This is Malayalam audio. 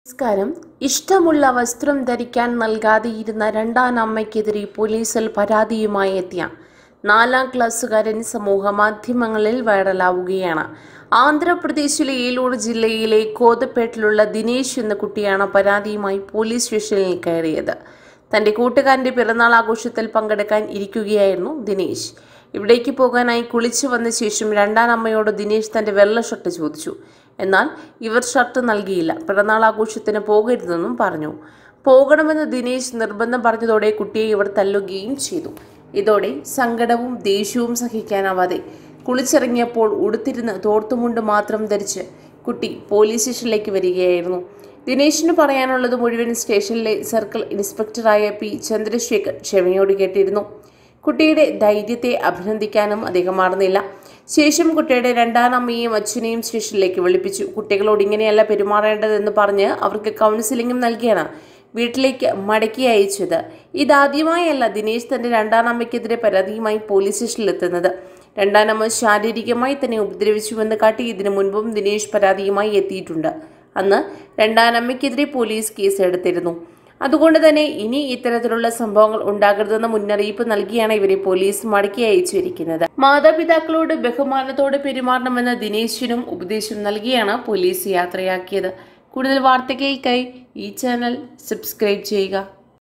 നമസ്കാരം ഇഷ്ടമുള്ള വസ്ത്രം ധരിക്കാൻ നൽകാതെയിരുന്ന രണ്ടാം അമ്മയ്ക്കെതിരെ പോലീസിൽ പരാതിയുമായി എത്തിയ നാലാം ക്ലാസ്സുകാരൻ സമൂഹ മാധ്യമങ്ങളിൽ വൈറലാവുകയാണ് ആന്ധ്രാപ്രദേശിലെ ഏലൂർ ജില്ലയിലെ കോതപ്പേട്ടിലുള്ള ദിനേശ് എന്ന കുട്ടിയാണ് പരാതിയുമായി പോലീസ് സ്റ്റേഷനിൽ കയറിയത് തന്റെ കൂട്ടുകാരന്റെ പിറന്നാൾ ആഘോഷത്തിൽ പങ്കെടുക്കാൻ ഇരിക്കുകയായിരുന്നു ദിനേശ് ഇവിടേക്ക് പോകാനായി കുളിച്ചു വന്ന ശേഷം രണ്ടാം അമ്മയോട് ദിനേശ് തന്റെ വെള്ള ഷർട്ട് ചോദിച്ചു എന്നാൽ ഇവർ ഷർട്ട് നൽകിയില്ല പിറന്നാൾ ആഘോഷത്തിന് പോകരുതെന്നും പറഞ്ഞു പോകണമെന്ന് ദിനേശ് നിർബന്ധം പറഞ്ഞതോടെ കുട്ടിയെ ഇവർ തല്ലുകയും ചെയ്തു ഇതോടെ സങ്കടവും ദേഷ്യവും സഹിക്കാനാവാതെ കുളിച്ചിറങ്ങിയപ്പോൾ ഉടുത്തിരുന്ന് തോർത്തുമുണ്ട് മാത്രം ധരിച്ച് കുട്ടി പോലീസ് സ്റ്റേഷനിലേക്ക് വരികയായിരുന്നു ദിനേശിന് പറയാനുള്ളത് മുഴുവൻ സ്റ്റേഷനിലെ സർക്കിൾ ഇൻസ്പെക്ടറായ പി ചന്ദ്രശേഖർ ക്ഷമയോട് കേട്ടിരുന്നു കുട്ടിയുടെ ധൈര്യത്തെ അഭിനന്ദിക്കാനും അദ്ദേഹം മറന്നില്ല ശേഷം കുട്ടിയുടെ രണ്ടാം അമ്മയെയും അച്ഛനെയും സ്റ്റേഷനിലേക്ക് വിളിപ്പിച്ചു കുട്ടികളോട് ഇങ്ങനെയല്ല പെരുമാറേണ്ടതെന്ന് പറഞ്ഞ് അവർക്ക് കൗൺസിലിംഗും നൽകിയാണ് വീട്ടിലേക്ക് മടക്കി അയച്ചത് ഇതാദ്യമായല്ല ദിനേശ് തന്റെ രണ്ടാം അമ്മയ്ക്കെതിരെ പരാതിയുമായി പോലീസ് സ്റ്റേഷനിലെത്തുന്നത് രണ്ടാം അമ്മ ശാരീരികമായി തന്നെ ഉപദ്രവിച്ചുവെന്ന് കാട്ടി ഇതിനു മുൻപും ദിനേശ് പരാതിയുമായി എത്തിയിട്ടുണ്ട് അന്ന് രണ്ടാം അമ്മയ്ക്കെതിരെ പോലീസ് കേസ് എടുത്തിരുന്നു അതുകൊണ്ട് തന്നെ ഇനി ഇത്തരത്തിലുള്ള സംഭവങ്ങൾ ഉണ്ടാകരുതെന്ന മുന്നറിയിപ്പ് നൽകിയാണ് ഇവരെ പോലീസ് മടക്കി അയച്ചിരിക്കുന്നത് മാതാപിതാക്കളോട് ബഹുമാനത്തോടെ പെരുമാറണമെന്ന ദിനേശിനും ഉപദേശം നൽകിയാണ് പോലീസ് യാത്രയാക്കിയത് കൂടുതൽ വാർത്തകൾക്കായി ഈ ചാനൽ സബ്സ്ക്രൈബ് ചെയ്യുക